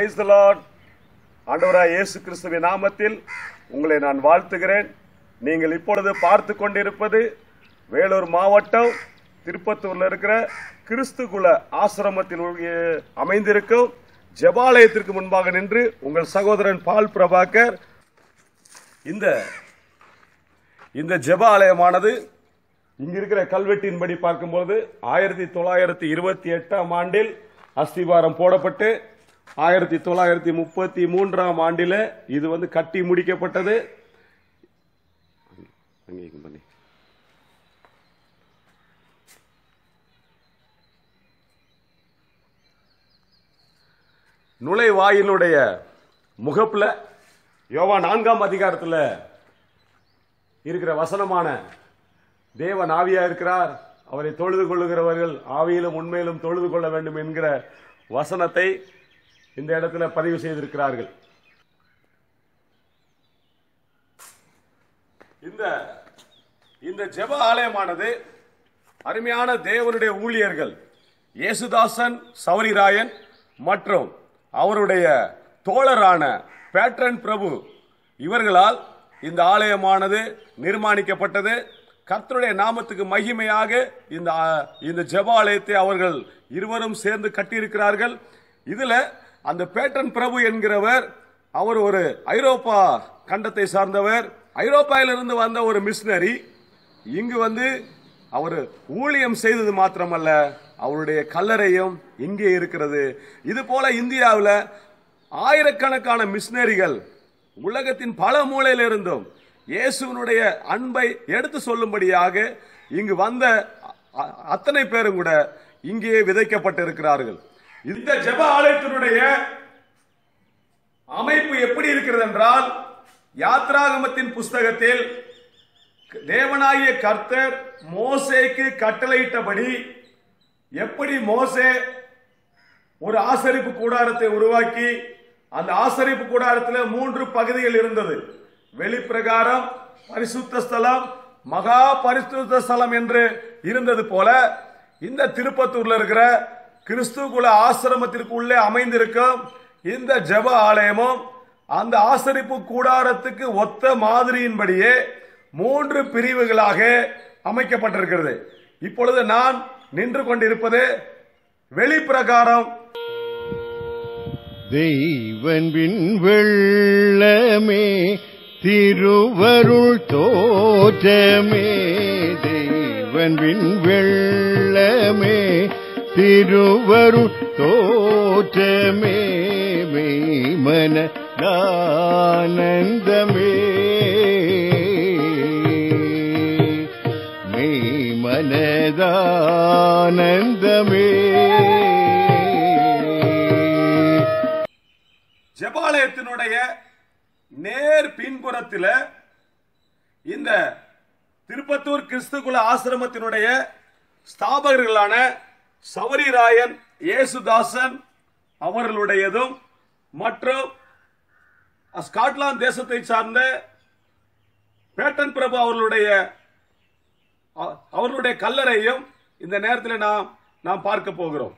Praise the Lord ஆண்டவராய் இயேசு கிறிஸ்துவின் நாமத்தில் உங்களை நான் வாழ்த்துகிறேன் நீங்கள் இப்பொழுது பார்த்து கொண்டிருப்பது வேலூர் மாவட்டம் திருப்பத்தூர்ல இருக்கிற கிறிஸ்துகுல ஆசிரமத்தில் உள்ள- அமைந்திருக்கும் ஜெபாலயத்திற்கு முன்பாக நின்று உங்கள் சகோதரன் பால் பிரபாகர் இந்த இந்த ஜெப ஆலயமானது இங்க இருக்கிற கல்வெட்டின்படி பார்க்கும்போது ஆயிரத்தி தொள்ளாயிரத்தி இருபத்தி எட்டாம் ஆண்டில் அஸ்திவாரம் போடப்பட்டு ஆயிரத்தி தொள்ளாயிரத்தி முப்பத்தி மூன்றாம் ஆண்டில இது வந்து கட்டி முடிக்கப்பட்டது அங்கே இங்க பண்ணி. நுழைவாயிலுடைய முகப்புல யோவா நான்காம் அதிகாரத்துல இருக்கிற வசனமான தேவன் ஆவியா இருக்கிறார் அவரை தொழுது கொள்ளுகிறவர்கள் ஆவியிலும் உண்மையிலும் தொழுது கொள்ள வேண்டும் என்கிற வசனத்தை இந்த இடத்துல பதிவு செய்திருக்கிறார்கள் இந்த இந்த ஜெப ஆலயமானது அருமையான தேவனுடைய ஊழியர்கள் இயேசுதாசன் சௌரிராயன் மற்றும் அவருடைய தோழரான பேட்ரன் பிரபு இவர்களால் இந்த ஆலயமானது நிர்மாணிக்கப்பட்டது கர்த்தருடைய நாமத்துக்கு மகிமையாக இந்த ஆ- இந்த ஜெப ஆலயத்தை அவர்கள் இருவரும் சேர்ந்து கட்டியிருக்கிறார்கள் இதுல அந்த பேட்டன் பிரபு என்கிறவர் அவர் ஒரு ஐரோப்பா கண்டத்தை சார்ந்தவர் ஐரோப்பாவிலிருந்து வந்த ஒரு மிஷினரி இங்கு வந்து அவர் ஊழியம் செய்தது மாத்திரமல்ல அவருடைய கல்லறையும் இங்கே இருக்கிறது இது போல இந்தியாவில் ஆயிரக்கணக்கான மிஷினரிகள் உலகத்தின் பல மூலையிலிருந்தும் இயேசுவினுடைய அன்பை எடுத்து சொல்லும்படியாக இங்கு வந்த அ- அத்தனை பேரும் கூட இங்கே விதைக்கப்பட்டிருக்கிறார்கள் இந்த ஜெப ஆலயத்தினுடைய அமைப்பு எப்படி இருக்கிறது என்றால் யாத்ராகமத்தின் புஸ்தகத்தில் தேவனாகிய கர்த்தர் மோசேக்கு கட்டளையிட்டபடி எப்படி மோசே ஒரு ஆசரிப்பு கூடாரத்தை உருவாக்கி அந்த ஆசரிப்பு கூடாரத்தில் மூன்று பகுதிகள் இருந்தது வெளிப்பிரகாரம் பரிசுத்த ஸ்தலம் மகா பரிசுத்த ஸ்தலம் என்று இருந்தது போல இந்த திருப்பத்தூர்ல இருக்கிற கிறிஸ்துகுல ஆசிரமத்திற்கு உள்ளே அமைந்திருக்கும் இந்த ஜெப ஆலயமும் அந்த ஆசரிப்பு கூடாரத்துக்கு ஒத்த மாதிரியின்படியே மூன்று பிரிவுகளாக அமைக்கப்பட்டிருக்கிறது இப்பொழுது நான் நின்று கொண்டிருப்பது வெளிப்பிரகாரம் தெய்வன் விண் வெள்ளமே திருவருள் தோற்றமே தெய்வன் விண் வெள்ளமே திருவருள் தோற்றமே மெய்மன ஆனந்தமே மெய்மனதானந்தமே ஜெபாலயத்தினுடைய நேர் பின்புறத்தில் இந்த திருப்பத்தூர் கிறிஸ்துகுல ஆசிரமத்தினுடைய ஸ்தாபகர்களான சவரிராயன் இயேசுதாசன் அவர்களுடையதும் மற்றும் ஸ்காட்லாந்து தேசத்தை சார்ந்த பேட்டன் பிரபு அவர்களுடைய அ- அவர்களுடைய கல்லறையும் இந்த நேரத்தில் நாம் நாம் பார்க்க போகிறோம்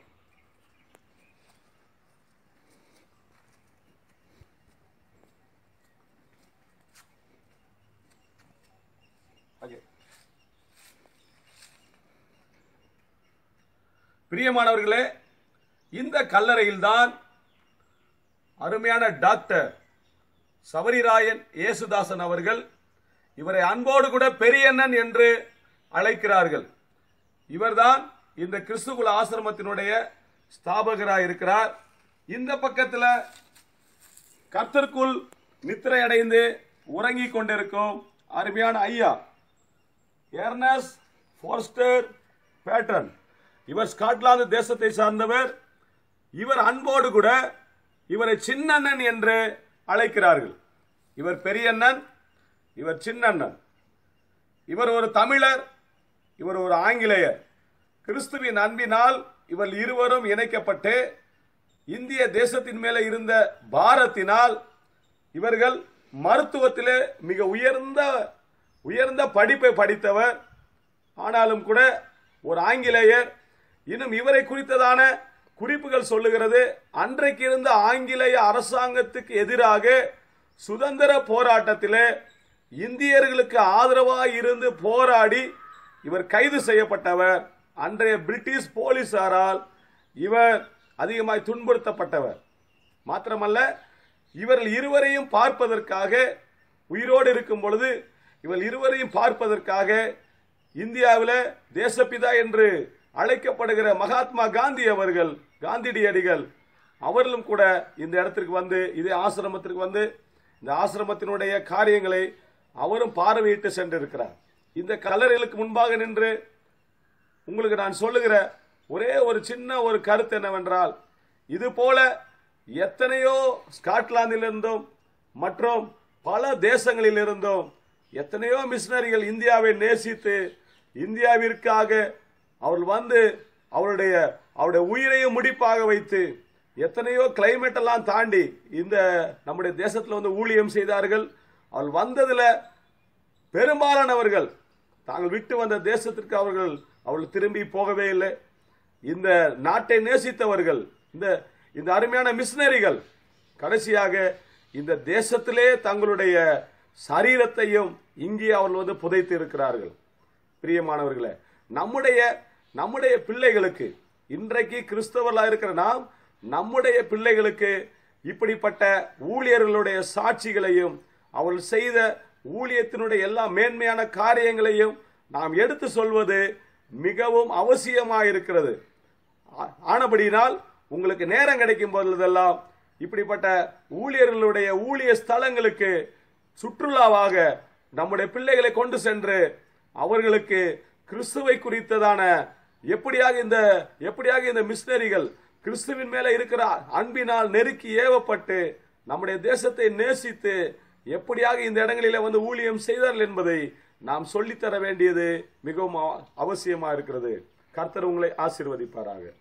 பிரியமானவர்களே இந்த கல்லறையில்தான் அருமையான டாக்டர் சபரிராயன் இயேசுதாசன் அவர்கள் இவரை அன்போடு கூட பெரியண்ணன் என்று அழைக்கிறார்கள் இவர்தான் இந்த கிறிஸ்துகுல ஆசிரமத்தினுடைய ஸ்தாபகராக இருக்கிறார் இந்த பக்கத்துல கர்த்தருக்குள் நித்திரை அடைந்து உறங்கிக் கொண்டிருக்கும் அருமையான ஐயா எர்னஸ் ஃபோர்ஸ்டர் பேட்டன் இவர் ஸ்காட்லாந்து தேசத்தை சார்ந்தவர் இவர் அன்போடு கூட இவரை சின்னண்ணன் என்று அழைக்கிறார்கள் இவர் பெரியண்ணன் இவர் சின்னண்ணன் இவர் ஒரு தமிழர் இவர் ஒரு ஆங்கிலேயர் கிறிஸ்துவின் அன்பினால் இவர் இருவரும் இணைக்கப்பட்டு இந்திய தேசத்தின் மேலே இருந்த பாரத்தினால் இவர்கள் மருத்துவத்திலே மிக உயர்ந்த உயர்ந்த படிப்பை படித்தவர் ஆனாலும் கூட ஒரு ஆங்கிலேயர் இன்னும் இவரை குறித்ததான குறிப்புகள் சொல்லுகிறது அன்றைக்கு இருந்த ஆங்கிலேய அரசாங்கத்துக்கு எதிராக சுதந்திர போராட்டத்திலே இந்தியர்களுக்கு ஆதரவாக இருந்து போராடி இவர் கைது செய்யப்பட்டவர் அன்றைய பிரிட்டிஷ் போலீசாரால் இவர் அதிகமாய் துன்புறுத்தப்பட்டவர் மாத்திரமல்ல இவர்கள் இருவரையும் பார்ப்பதற்காக உயிரோடு இருக்கும் பொழுது இவர்கள் இருவரையும் பார்ப்பதற்காக இந்தியாவில் தேசப்பிதா என்று அழைக்கப்படுகிற மகாத்மா காந்தி அவர்கள் காந்தியடிகள் அவர்களும் கூட இந்த இடத்திற்கு வந்து இதே ஆசிரமத்திற்கு வந்து இந்த ஆசிரமத்தினுடைய காரியங்களை அவரும் பார்வையிட்டு சென்றிருக்கிறார் இந்த கல்லறைகளுக்கு முன்பாக நின்று உங்களுக்கு நான் சொல்லுகிற ஒரே ஒரு சின்ன ஒரு கருத்து என்னவென்றால் இது போல எத்தனையோ ஸ்காட்லாந்திலிருந்தும் மற்றும் பல தேசங்களிலிருந்தும் எத்தனையோ மிஷினரிகள் இந்தியாவை நேசித்து இந்தியாவிற்காக அவர்கள் வந்து அவருடைய அவருடைய உயிரையும் முடிப்பாக வைத்து எத்தனையோ கிளைமேட் எல்லாம் தாண்டி இந்த நம்முடைய தேசத்தில் வந்து ஊழியம் செய்தார்கள் அவர்கள் வந்ததுல பெரும்பாலானவர்கள் தாங்கள் விட்டு வந்த தேசத்திற்கு அவர்கள் அவர்கள் திரும்பி போகவே இல்லை இந்த நாட்டை நேசித்தவர்கள் இந்த இந்த அருமையான மிஷினரிகள் கடைசியாக இந்த தேசத்திலே தங்களுடைய சரீரத்தையும் இங்கே அவர்கள் வந்து புதைத்து இருக்கிறார்கள் பிரியமானவர்களே நம்முடைய நம்முடைய பிள்ளைகளுக்கு இன்றைக்கு கிறிஸ்தவர்களா இருக்கிற நாம் நம்முடைய பிள்ளைகளுக்கு இப்படிப்பட்ட ஊழியர்களுடைய சாட்சிகளையும் அவர்கள் செய்த ஊழியத்தினுடைய எல்லா மேன்மையான காரியங்களையும் நாம் எடுத்து சொல்வது மிகவும் அவசியமாக இருக்கிறது ஆ- ஆனபடியினால் உங்களுக்கு நேரம் கிடைக்கும் பொழுதெல்லாம் இப்படிப்பட்ட ஊழியர்களுடைய ஊழிய ஸ்தலங்களுக்கு சுற்றுலாவாக நம்முடைய பிள்ளைகளை கொண்டு சென்று அவர்களுக்கு கிறிஸ்துவை குறித்ததான எப்படியாக இந்த எப்படியாக இந்த மிஷினரிகள் கிறிஸ்துவின் மேல இருக்கிற அன்பினால் நெருக்கி ஏவப்பட்டு நம்முடைய தேசத்தை நேசித்து எப்படியாக இந்த இடங்களிலே வந்து ஊழியம் செய்தார்கள் என்பதை நாம் சொல்லித்தர வேண்டியது மிகவும் அவ- அவசியமா இருக்கிறது கர்த்தர் உங்களை ஆசீர்வதிப்பாராக